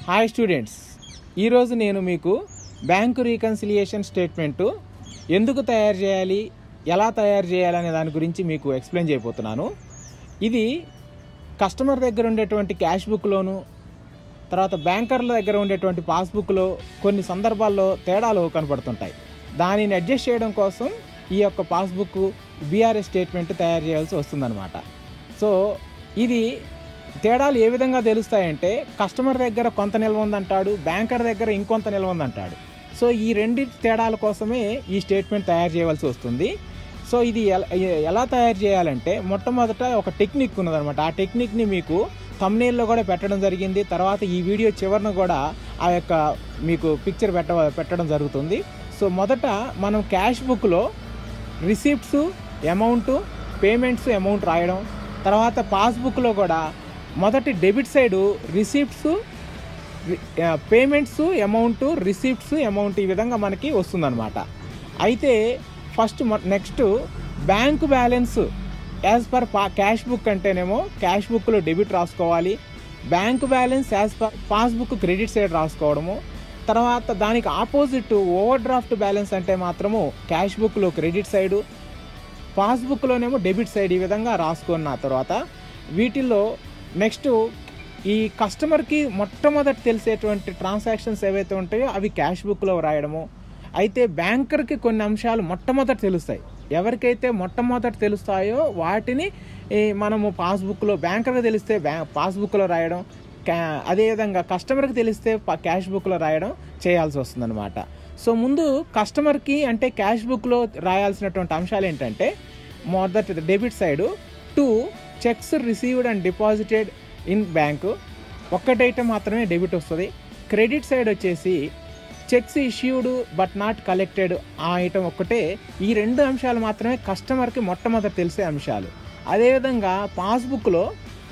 hi students ఈరోజు నేను మీకు బ్యాంకు రీకన్సిలియేషన్ స్టేట్మెంటు ఎందుకు తయారు చేయాలి ఎలా తయారు చేయాలి అనే దాని గురించి మీకు ఎక్స్ప్లెయిన్ చేయబోతున్నాను ఇది కస్టమర్ దగ్గర ఉండేటువంటి క్యాష్ బుక్లోను తర్వాత బ్యాంకర్ల దగ్గర ఉండేటువంటి పాస్బుక్లో కొన్ని సందర్భాల్లో తేడాలు కనపడుతుంటాయి దానిని అడ్జస్ట్ చేయడం కోసం ఈ యొక్క పాస్బుక్ బీఆర్ఎస్ స్టేట్మెంట్ తయారు చేయాల్సి వస్తుందన్నమాట సో ఇది తేడాలు ఏ విధంగా తెలుస్తాయంటే కస్టమర్ దగ్గర కొంత నిల్వ ఉందంటాడు బ్యాంకర్ దగ్గర ఇంకొంత నిల్వ ఉందంటాడు సో ఈ రెండు తేడాల కోసమే ఈ స్టేట్మెంట్ తయారు చేయవలసి వస్తుంది సో ఇది ఎలా ఎలా తయారు చేయాలంటే మొట్టమొదట ఒక టెక్నిక్ ఉన్నదనమాట ఆ టెక్నిక్ని మీకు తమ్నేల్లో కూడా పెట్టడం జరిగింది తర్వాత ఈ వీడియో చివరన కూడా ఆ యొక్క మీకు పిక్చర్ పెట్ట పెట్టడం జరుగుతుంది సో మొదట మనం క్యాష్ బుక్లో రిసిప్ట్స్ అమౌంట్ పేమెంట్స్ అమౌంట్ రాయడం తర్వాత పాస్బుక్లో కూడా మొదటి debit side receipts payments amount receipts amount ఈ విధంగా మనకి వస్తుందన్నమాట అయితే first next bank balance as per పా క్యాష్ బుక్ అంటేనేమో క్యాష్ బుక్లో డెబిట్ రాసుకోవాలి bank balance as per passbook credit side రాసుకోవడము తర్వాత దానికి ఆపోజిట్ ఓవర్ డ్రాఫ్ట్ బ్యాలెన్స్ అంటే మాత్రము క్యాష్ బుక్లో క్రెడిట్ సైడు పాస్బుక్లోనేమో డెబిట్ సైడ్ ఈ విధంగా రాసుకున్న తర్వాత వీటిల్లో నెక్స్ట్ ఈ కస్టమర్కి మొట్టమొదటి తెలిసేటువంటి ట్రాన్సాక్షన్స్ ఏవైతే ఉంటాయో అవి క్యాష్ బుక్లో రాయడము అయితే బ్యాంకర్కి కొన్ని అంశాలు మొట్టమొదట తెలుస్తాయి ఎవరికైతే మొట్టమొదట తెలుస్తాయో వాటిని ఈ మనము పాస్బుక్లో బ్యాంకర్కి తెలిస్తే బ్యా పాస్బుక్లో రాయడం క్యా అదేవిధంగా కస్టమర్కి తెలిస్తే ప- క్యాష్ బుక్లో రాయడం చేయాల్సి వస్తుందన్నమాట సో ముందు కస్టమర్కి అంటే క్యాష్ బుక్లో రాయాల్సినటువంటి అంశాలు ఏంటంటే మొదటి debit side two cheques received and deposited in bank ఒక్కటైతే మాత్రమే డెబిట్ వస్తుంది క్రెడిట్ సైడ్ వచ్చేసి cheques issued but not collected ఆ ఐటమ్ ఒక్కటే ఈ రెండు అంశాలు మాత్రమే కస్టమర్కి మొట్టమొదటి తెలిసే అంశాలు అదేవిధంగా పాస్బుక్లో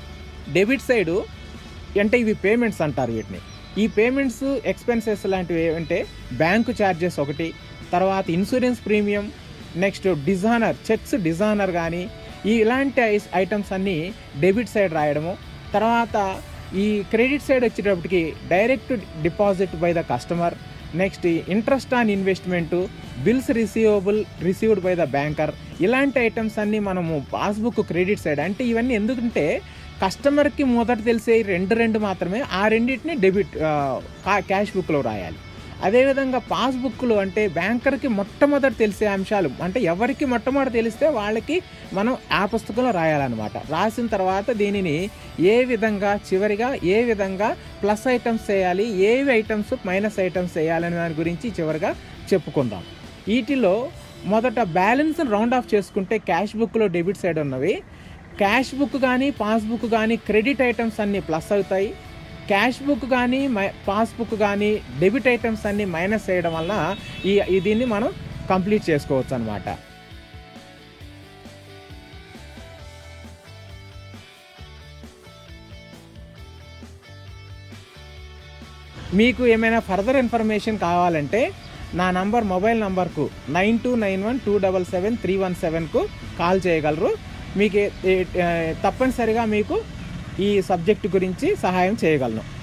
డెబిట్ సైడు అంటే ఇవి పేమెంట్స్ అంటారు వీటిని ఈ పేమెంట్స్ ఎక్స్పెన్సెస్ లాంటివి అంటే బ్యాంకు ఛార్జెస్ ఒకటి తర్వాత insurance premium next dishonoured cheques dishonoured కానీ ఈ ఇలాంటి ఐస్- ఐటమ్స్ అన్నీ డెబిట్ సైడ్ రాయడము తర్వాత ఈ క్రెడిట్ సైడ్ వచ్చేటప్పటికి direct deposit by the customer next interest on investment bills receivable received by the banker ఇలాంటి ఐటమ్స్ అన్నీ మనము పాస్బుక్ క్రెడిట్ సైడ్ అంటే ఇవన్నీ ఎందుకంటే కస్టమర్కి మొదట తెలిసే ఈ రెండు రెండు మాత్రమే ఆ రెండింటిని డెబిట్ క్యాష్ బుక్లో రాయాలి అదేవిధంగా పాస్బుక్లు అంటే బ్యాంకర్కి మొట్టమొదటి తెలిసే అంశాలు అంటే ఎవరికి మొట్టమొదటి తెలిస్తే వాళ్ళకి మనం ఆ పుస్తకంలో రాయాలన్నమాట రాసిన తర్వాత దీనిని ఏ విధంగా చివరిగా ఏ విధంగా ప్లస్ ఐటమ్స్ చేయాలి ఏవి ఐటమ్స్ మైనస్ ఐటమ్స్ చేయాలనే దాని గురించి చివరిగా చెప్పుకుందాం వీటిలో మొదట బ్యాలెన్స్ రౌండ్ ఆఫ్ చేసుకుంటే క్యాష్ బుక్లో డెబిట్ సైడ్ ఉన్నవి క్యాష్ బుక్ కానీ పాస్బుక్ కానీ క్రెడిట్ ఐటమ్స్ అన్నీ ప్లస్ అవుతాయి క్యాష్ బుక్ కానీ మై పాస్బుక్ కానీ డెబిట్ ఐటమ్స్ అన్నీ మైనస్ చేయడం వల్ల ఈ ఈ దీన్ని మనం కంప్లీట్ చేసుకోవచ్చు అనమాట మీకు ఏమైనా ఫర్దర్ ఇన్ఫర్మేషన్ కావాలంటే నా నంబర్ మొబైల్ నంబర్కు nine two nine one two double seven three one సెవెన్కు కాల్ చేయగలరు మీకు ఏ- ఏ- తప్పనిసరిగా మీకు ఈ సబ్జెక్ట్ గురించి సహాయం చేయగలను